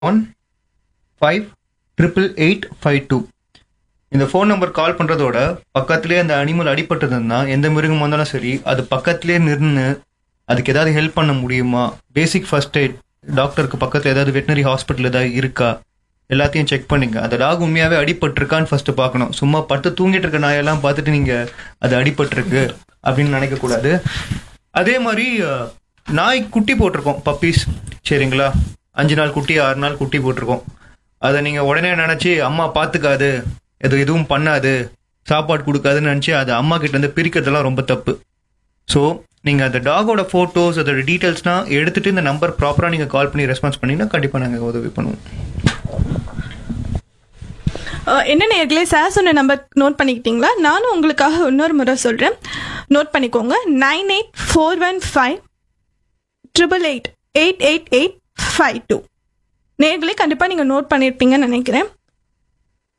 one five triple eight five two இந்த phone number call பண்ணுறதோட பக்கத்துலேயே அந்த அனிமல் அடிபட்டதுன்னா எந்த மிருகம் வந்தாலும் சரி அது பக்கத்துலேயே நின்று அதுக்கு ஏதாவது ஹெல்ப் பண்ண முடியுமா பேசிக் ஃபர்ஸ்ட் எய்ட் டாக்டருக்கு பக்கத்தில் ஏதாவது வெட்டினரி ஹாஸ்பிட்டல் ஏதாவது இருக்கா எல்லாத்தையும் செக் பண்ணுங்க அந்த டாக் உண்மையாகவே அடிபட்டிருக்கான்னு ஃபர்ஸ்ட் பார்க்கணும் சும்மா படுத்து தூங்கிட்டு இருக்க நாயெல்லாம் பார்த்துட்டு நீங்கள் அது அடிபட்டிருக்கு அப்படின்னு நினைக்கக்கூடாது அதே மாதிரி அஹ், நாய் குட்டி போட்டிருக்கோம் பப்பீஸ் சரிங்களா அஞ்சு நாள் குட்டி ஆறு நாள் குட்டி போட்டிருக்கோம் அதை நீங்கள் உடனே நினச்சி அம்மா பார்த்துக்காது எது எதுவும் பண்ணாது சாப்பாடு கொடுக்காதுன்னு நினச்சி அதை அம்மா கிட்ட இருந்து பிரிக்கிறதெல்லாம் ரொம்ப தப்பு ஸோ நீங்கள் அந்த டாகோட ஃபோட்டோஸ் அதோட டீட்டெயில்ஸ்னால் எடுத்துட்டு இந்த நம்பர் ப்ராப்பராக நீங்கள் கால் பண்ணி ரெஸ்பான்ஸ் பண்ணீங்கன்னா கண்டிப்பாக நாங்கள் உதவி பண்ணுவோம் அஹ், என்ன நேர்களே சார் சொன்ன நம்பர் நோட் பண்ணிக்கிட்டீங்களா நானும் உங்களுக்காக இன்னொரு முறை சொல்கிறேன் நோட் பண்ணிக்கோங்க nine eight four one five triple eight eight eight eight five two நேர்களே கண்டிப்பாக நீங்கள் நோட் பண்ணியிருப்பீங்கன்னு நினைக்கிறேன்